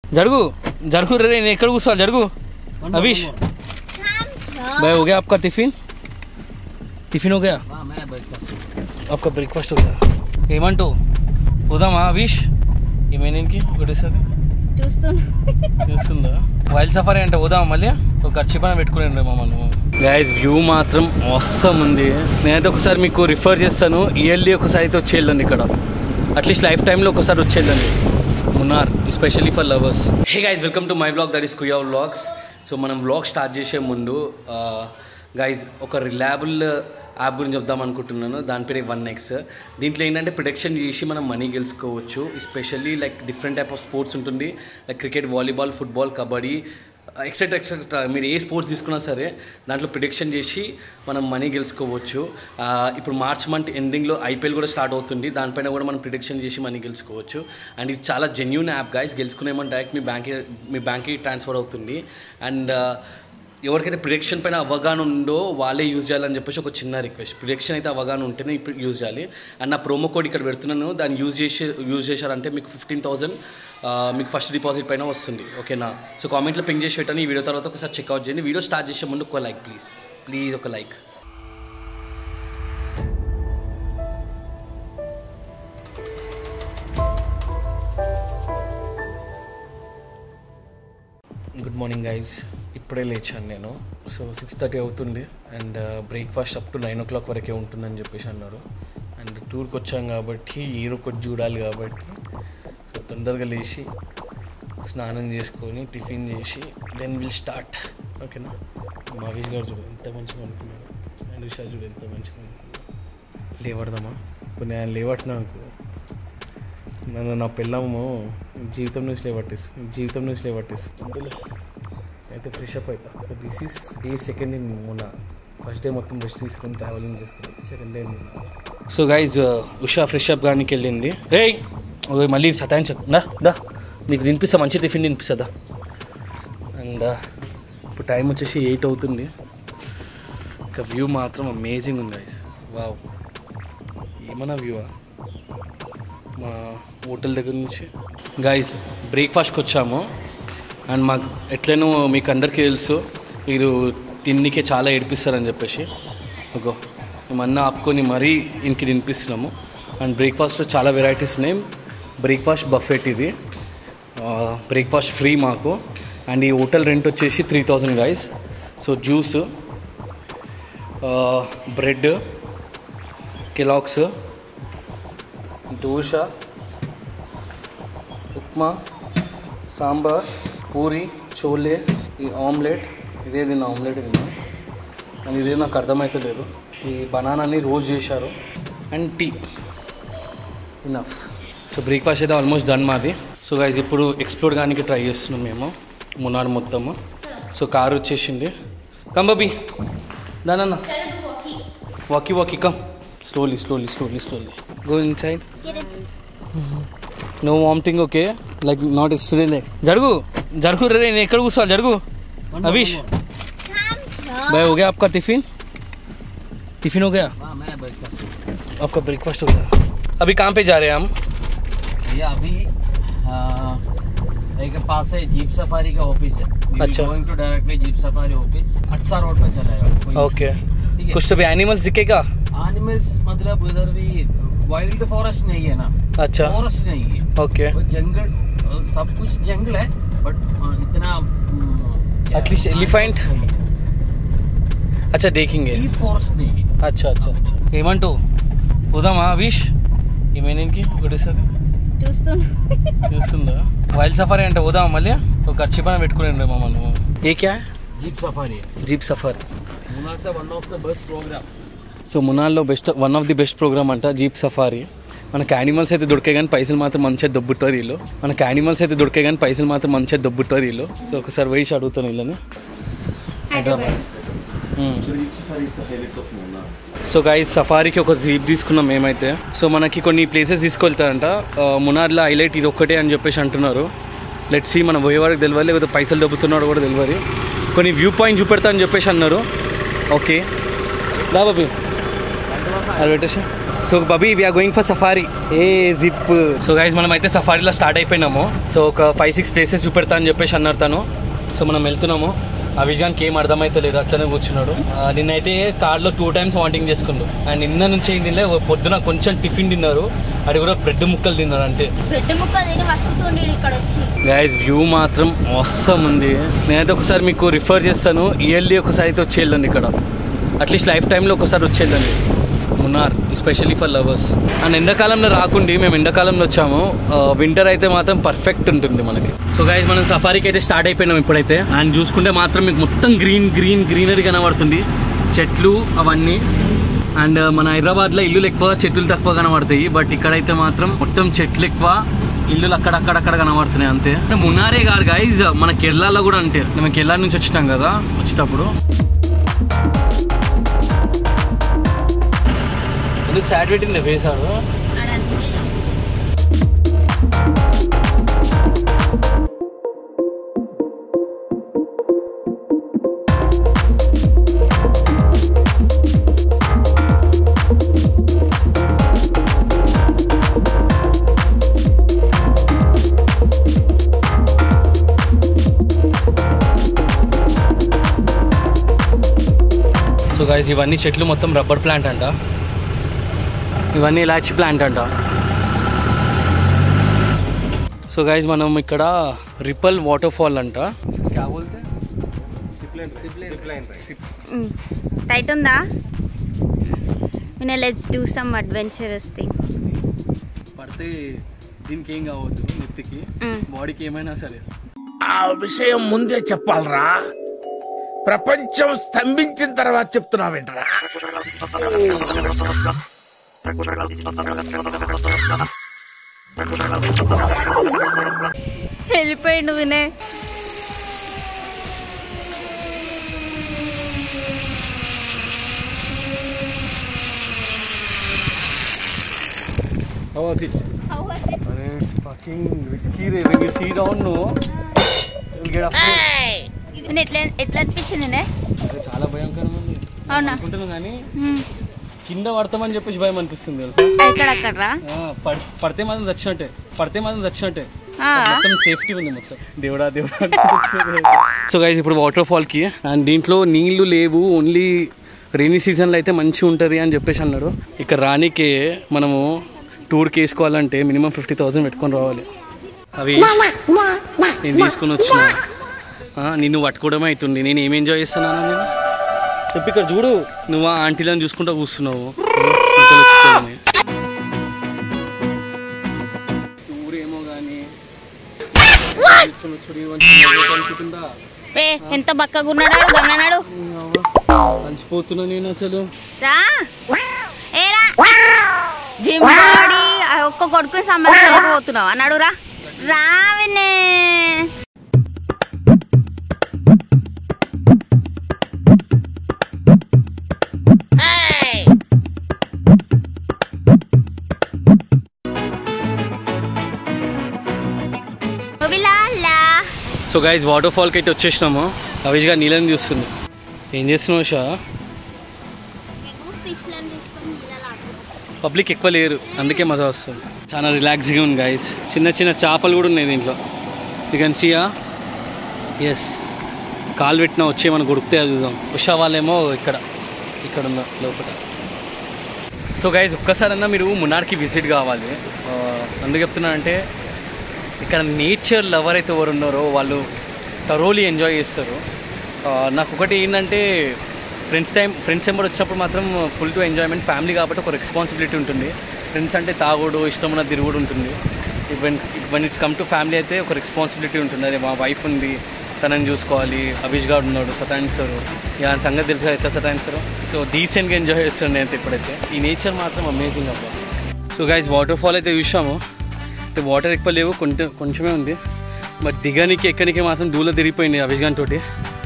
జరుగు జరుగు రే నేను ఎక్కడ కూర్చోవాలి జరుగు अविश भाई हो गया आपका टिफिन टिफिन हो गया आपका ब्रेकफास्ट हो गया ఏమంటూ పోదామా అవిష్ ఏమైనాకి ఒకటేసారి చూస్తున్నా చూస్తుందా వైల్డ్ సఫారీ అంటే పోదామా మళ్ళీ ఒక ఖర్చు పైన పెట్టుకుని మమ్మల్ని గైస్ వ్యూ మాత్రం అవసరం ఉంది నేనైతే ఒకసారి మీకు రిఫర్ చేస్తాను ఇయర్లీ ఒకసారి అయితే వచ్చేళ్ళండి ఇక్కడ అట్లీస్ట్ లైఫ్ టైంలో ఒకసారి వచ్చేళ్ళండి Munnar especially for lovers hey guys welcome to my blog that is కుయా వ్లాగ్స్ సో మనం వ్లాగ్ స్టార్ట్ చేసే ముందు గైజ్ ఒక రిలయబుల్ యాప్ గురించి చెప్దాం అనుకుంటున్నాను దాని పేరు వన్ ఎక్స్ దీంట్లో ఏంటంటే ప్రొడక్షన్ చేసి మనం మనీ గెలుచుకోవచ్చు especially like different type of sports ఉంటుంది like cricket volleyball football kabaddi etcetera etcetera మీరు ఏ స్పోర్ట్స్ తీసుకున్నా సరే దాంట్లో ప్రిడిక్షన్ చేసి మనం మనీ గెలుచుకోవచ్చు ఆ, ఇప్పుడు మార్చ్ మంత్ ఎండింగ్లో ఐపీఎల్ కూడా స్టార్ట్ అవుతుంది దానిపైన కూడా మనం ప్రిడిక్షన్ చేసి మనీ గెలుచుకోవచ్చు అండ్ ఇది చాలా జెన్యున్ యాప్ గాయస్ గెలుచుకునేమని డైరెక్ట్ మీ బ్యాంక్ మీ బ్యాంక్కి ట్రాన్స్ఫర్ అవుతుంది అండ్ ఎవరికైతే ప్రిడిక్షన్ పైన అవగాహన ఉందో వాళ్ళే యూజ్ చేయాలని చెప్పేసి ఒక చిన్న రిక్వెస్ట్ ప్రిడిక్షన్ అయితే అవగాహన ఉంటేనే ఇప్పుడు యూజ్ చేయాలి అండ్ నా ప్రోమో కోడ్ ఇక్కడ పెడుతున్నాను దాన్ని యూజ్ చేసి యూజ్ చేశారంటే మీకు ఫిఫ్టీన్ థౌసండ్ మీకు ఫస్ట్ డిపాజిట్ పైన వస్తుంది ఓకేనా సో కామెంట్లో పింక్ చేసి పెట్టండి ఈ వీడియో తర్వాత ఒకసారి చెక్అవుట్ చేయండి వీడియో స్టార్ట్ చేసే ముందు ఒక లైక్ ప్లీజ్ ప్లీజ్ ఒక లైక్ గుడ్ మార్నింగ్ గైజ్ ఇప్పుడే లేచాను నేను సో సిక్స్ థర్టీ అవుతుంది and breakfast up to nine o'clock వరకే ఉంటుందని చెప్పేసి అన్నారు అండ్ టూర్కి వచ్చాం కాబట్టి హీరో కొద్ది చూడాలి కాబట్టి సో తొందరగా లేచి స్నానం చేసుకొని టిఫిన్ చేసి దెన్ విల్ స్టార్ట్ ఓకేనా మహేష్ గారు చూడు ఎంత మంచిగా అనుకున్నాడు అండ్ విషా చూడు ఎంత మంచిగా అనుకున్నాడు లేవడదామా ఇప్పుడు నేను లేవట్టినాకు నన్ను నా పిల్లము జీవితం నుంచి లేవట్టేసి జీవితం నుంచి లేవట్టేసి అందులో అయితే ఫ్రెష్ అప్ అవుతా so this is day second day మొన్న ఫస్ట్ డే మొత్తం రెస్ట్ తీసుకొని ట్రావెలింగ్ చేసుకుని second day so guys Usha fresh up కానీ వెళ్ళింది ఏయ్ ఓ మళ్ళీ సతాయించకు దా దా నీకు తినిపిస్తా మంచి టిఫిన్ తినిపిస్తుందా అండ్ ఇప్పుడు టైం వచ్చేసి ఎయిట్ అవుతుంది ఇక వ్యూ మాత్రం అమేజింగ్ ఉంది గైజ్ వావ్ ఏమన్నా వ్యూ మా హోటల్ దగ్గర నుంచి గైస్ బ్రేక్ఫాస్ట్కి వచ్చాము అండ్ మాకు ఎట్లనో మీకు అందరికీ తెలుసు మీరు తిన్నికే చాలా ఏడిపిస్తారని చెప్పేసి ఒక మేము అన్న ఆపుకొని మరీ ఇంటికి తినిపిస్తున్నాము అండ్ బ్రేక్ఫాస్ట్లో చాలా వెరైటీస్ ఉన్నాయి బ్రేక్ఫాస్ట్ బఫెట్ ఇది బ్రేక్ఫాస్ట్ ఫ్రీ మాకు అండ్ ఈ హోటల్ రెంట్ వచ్చేసి three thousand guys so juice bread Kellogg's dosa upma sambar puri chole ఈ ఆమ్లెట్ ఇదే తిన్నా ఆమ్లెట్ తిన్నా అండ్ ఇదే నాకు అర్థమైతే లేదు ఈ బనానాని రోజ్ చేశారు and tea enough so breakfast అయితే ఆల్మోస్ట్ డన్ మాది సో గైజ్ ఇప్పుడు ఎక్స్ప్లోర్ కానీ ట్రై చేస్తున్నాం మేము మున్నాడు మొత్తము సో కారు వచ్చేసింది కమ్ బబీ దానన్న వాకి వాకి come slowly slowly slowly slowly go inside no vomiting okay like not student జరుగు జరుగు రే నేను ఎక్కడ కూర్చోవాలి జరుగు अविश भाई हो गया आपका टिफिन टिफिन हो गया आपका ब्रेकफास्ट हो गया अभी कहाँ पे जा रहे हैं हम ये अभी आ, एक पास है जीप सफारी का ऑफिस है अच्छा। Going to directly jeep safari office अच्छा रोड पे चलेगा कोई ओके ठीक है कुछ तो भी एनिमल्स दिखेगा एनिमल्स मतलब उधर भी वाइल्ड फॉरेस्ट नहीं है ना अच्छा फॉरेस्ट नहीं है ओके वो जंगल सब कुछ जंगल है बट इतना At least elephant? अच्छा देखेंगे फॉरेस्ट नहीं है अच्छा अच्छा अच्छा ఏమంటూ పోదామా అవిష్ ఏమైనాకి ఒకటేసారి చూస్తున్నా చూస్తుందా వైల్డ్ సఫారీ అంటే పోదామా మళ్ళీ ఒక ఖర్చు పైన పెట్టుకుని మమ్మల్ని ఏ క్యా जीप सफारी है జీప్ సఫారీ मुना से one of the best program so మునాల్లో best one of the best program అంట జీప్ సఫారీ మనకి యానిమల్స్ అయితే దొరికాయి కానీ పైసలు మాత్రం మంచిగా దొబ్బుతారు వీళ్ళు మనకి యానిమల్స్ అయితే దొరికాయి కానీ పైసలు మాత్రం మంచిగా దొబ్బుతారు వీళ్ళు సో ఒకసారి వేసి అడుగుతాను వీళ్ళని హైదరాబాద్ సో గైస్ సఫారీకి ఒక జీప్ తీసుకున్నాం మేమైతే సో మనకి కొన్ని ప్లేసెస్ తీసుకెళ్తారంట ఆ, మునార్లో హైలైట్ ఇది ఒక్కటే అని చెప్పేసి అంటున్నారు లెట్ సి మనం పోయే వరకు తెలియాలి లేకపోతే పైసలు దొబ్బుతున్నాడు కూడా తెలియదు కొన్ని వ్యూ పాయింట్ చూపెడతా అని చెప్పేసి అన్నారు ఓకే దా బాబీ అది పెట్టేసి so Bobby we are going for safari a jeep so guys మనం అయితే సఫారీలో స్టార్ట్ అయిపోయినాము సో ఒక ఫైవ్ సిక్స్ ప్లేసెస్ చూపెడతా అని చెప్పేసి అన్నారు తను సో మనం వెళ్తున్నాము ఆ విజయానికి ఏం అర్థమైతే లేదు అట్లనే కూర్చున్నాడు ఆ, నిన్నైతే కార్లో టూ టైమ్స్ వాంటింగ్ చేసుకుండు అండ్ నిన్న నుంచి ఏం తినలే పొద్దున కొంచెం టిఫిన్ తిన్నారు అది కూడా బ్రెడ్ ముక్కలు తిన్నారు అంటే బ్రెడ్ ముక్క తిని వస్తుండి ఇక్కడ వచ్చి గైజ్ వ్యూ మాత్రం అవసరం ఉంది నేనైతే ఒకసారి మీకు రిఫర్ చేస్తాను ఇయర్లీ ఒకసారి అయితే వచ్చి వెళ్ళండి ఇక్కడ అట్లీస్ట్ లైఫ్ టైంలో ఒకసారి వచ్చి వెళ్ళండి Munnar especially for lovers and ఎండాకాలంలో రాకుండి మేము ఎండాకాలంలో వచ్చాము వింటర్ అయితే మాత్రం పర్ఫెక్ట్ ఉంటుంది మనకి సో గైజ్ మనం సఫారీకి అయితే స్టార్ట్ అయిపోయినాం ఇప్పుడైతే అండ్ చూసుకుంటే మాత్రం మీకు మొత్తం గ్రీన్ గ్రీన్ గ్రీనరీ కనబడుతుంది చెట్లు అవన్నీ అండ్ మన హైదరాబాద్లో ఇల్లులు ఎక్కువ చెట్లు తక్కువ కనబడతాయి బట్ ఇక్కడైతే మాత్రం మొత్తం చెట్లు ఎక్కువ ఇల్లులు అక్కడక్కడక్కడ కనబడుతున్నాయి అంతే అంటే మున్నారే కాదు గైజ్ మన కేరళలో కూడా అంటే మేము కేరళ నుంచి వచ్చినాం కదా వచ్చేటప్పుడు ఎందుకు సాడ్ పెట్టింది వేసాడు సో గైస్ ఇవన్నీ చెట్లు మొత్తం రబ్బర్ ప్లాంట్ అంట ఇవన్నీ ఇలాచి ప్లాంట్ అంట సో గైజ్ మనం ఇక్కడ రిపల్ వాటర్ ఫాల్ అంట క్యా బోల్తే టైట్ ఉందా నేను let's do some adventurous thing పడితే దీనికి ఏం కావద్దు నెత్తికి బాడీకి ఏమైనా సరే ఆ విషయం ముందే చెప్పాలరా ప్రపంచం స్తంభించిన తర్వాత చెప్తున్నావేంట్రా వెళ్ళిపోయిండు వినయ్ అరే ఫకింగ్ రిస్కీ రే when you see down no will get up నేను ఎట్లా ఎట్లా అనిపించింది నే? అరే చాలా భయంకరంగా ఉంది అవునా అనుకుంటున్నాను కానీ మ్మ్. కింద పడతామని చెప్పేసి భయం అనిపిస్తుంది తెలుసా ఎక్కడ అక్కడరా ఆ, పడ్- పడితే మాత్రం చచ్చినట్టే పడితే మాత్రం చచ్చినట్టే ఆ. మొత్తం సేఫ్టీ ఉంది మొత్తం దేవుడా దేవుడా సో గైస్ ఇప్పుడు వాటర్ ఫాల్ కి అండ్ దీంట్లో నీళ్లు లేవు ఓన్లీ రెయినీ సీజన్లో అయితే మంచిగా ఉంటుంది అని చెప్పేసి అన్నాడు ఇక్కడ రానికి మనము టూర్కి వేసుకోవాలంటే మినిమం ఫిఫ్టీ థౌసండ్ పెట్టుకొని రావాలి అవి నేను తీసుకొని వచ్చిన ఆ, నిన్ను పట్టుకోవడమే అవుతుంది నేను ఏం ఎంజాయ్ చేస్తున్నానా నేను చెప్పి ఇక్కడ చూడు నువ్వు ఆ ఆంటీలను చూసుకుంటా కూర్చున్నావు ఇంతలో చిక్కులని. ఊరేమో కానీ అనుకుంటుందా ఏ ఎంత బక్కగా ఉన్నాడు గమనాడు అలసిపోతున్నా నేను అసలు రా ఏ రా జిమ్ బాడీ ఆ ఒక్క కొడుకుని సంబంధించకపోతున్నావు అన్నాడు రా రా వినే ఓబిలాలా. సో గైజ్ వాటర్ ఫాల్కి అయితే వచ్చేసినాము అవిజ్ గారు నీళ్ళని చూస్తుంది ఏం చేస్తున్నావు షా పబ్లిక్ ఎక్కువ లేరు అందుకే మజా వస్తుంది చాలా రిలాక్స్గా ఉంది గైస్ చిన్న చిన్న చేపలు కూడా ఉన్నాయి దీంట్లో యూ కెన్ సీయా ఎస్ కాలు పెట్టినా వచ్చి మనం గుడితే అది చూద్దాం ఉషా వాళ్ళేమో ఇక్కడ ఇక్కడ ఉన్న లోపల సో గైజ్ ఒక్కసారన్నా మీరు మున్నార్కి విజిట్ కావాలి ఆ, ఎందుకు చెప్తున్నానంటే ఇక్కడ నేచర్ లవర్ అయితే ఎవరు ఉన్నారో వాళ్ళు థరోలీ ఎంజాయ్ చేస్తారు ఆ, నాకు ఒకటి ఏంటంటే ఫ్రెండ్స్ టైం ఫ్రెండ్స్ ఎంబర్ వచ్చినప్పుడు మాత్రం ఫుల్ టు ఎంజాయ్మెంట్ ఫ్యామిలీ కాబట్టి ఒక రెస్పాన్సిబిలిటీ ఉంటుంది ఫ్రెండ్స్ అంటే తాగుడు ఇష్టం ఉన్న తిరుగుడు ఉంటుంది one one it's come to family అయితే ఒక రెస్పాన్సిబిలిటీ ఉంటుంది అదే మా వైఫ్ ఉంది తనని చూసుకోవాలి అభిష్ గారు ఉన్నాడు సతాయిస్తారు ఇక ఆయన సంగతి తెలుసు ఎట్లా సతాయిస్తారు సో డీసెంట్గా ఎంజాయ్ చేస్తాను నేను ఇప్పుడైతే ఈ నేచర్ మాత్రం అమేజింగ్ అబ్బా సో గైస్ వాటర్ ఫాల్ అయితే చూసాము అంటే వాటర్ ఎక్కువ లేవు కొంచెం కొంచెమే ఉంది బట్ దిగనికి ఎక్కడికి మాత్రం దూల తిరిగిపోయింది అభిష్ గారి తోటి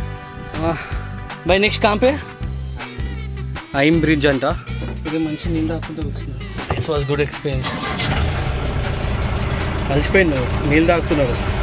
బై నెక్స్ట్ కాంపే ఐమ్ బ్రిడ్జ్ అంట ఇది మంచి నీళ్ళు తాకుంటూ వస్తున్నారు ఇట్ వాస్ గుడ్ ఎక్స్పీరియన్స్ కలిసిపోయిండు నీళ్ళు తాగుతున్నారు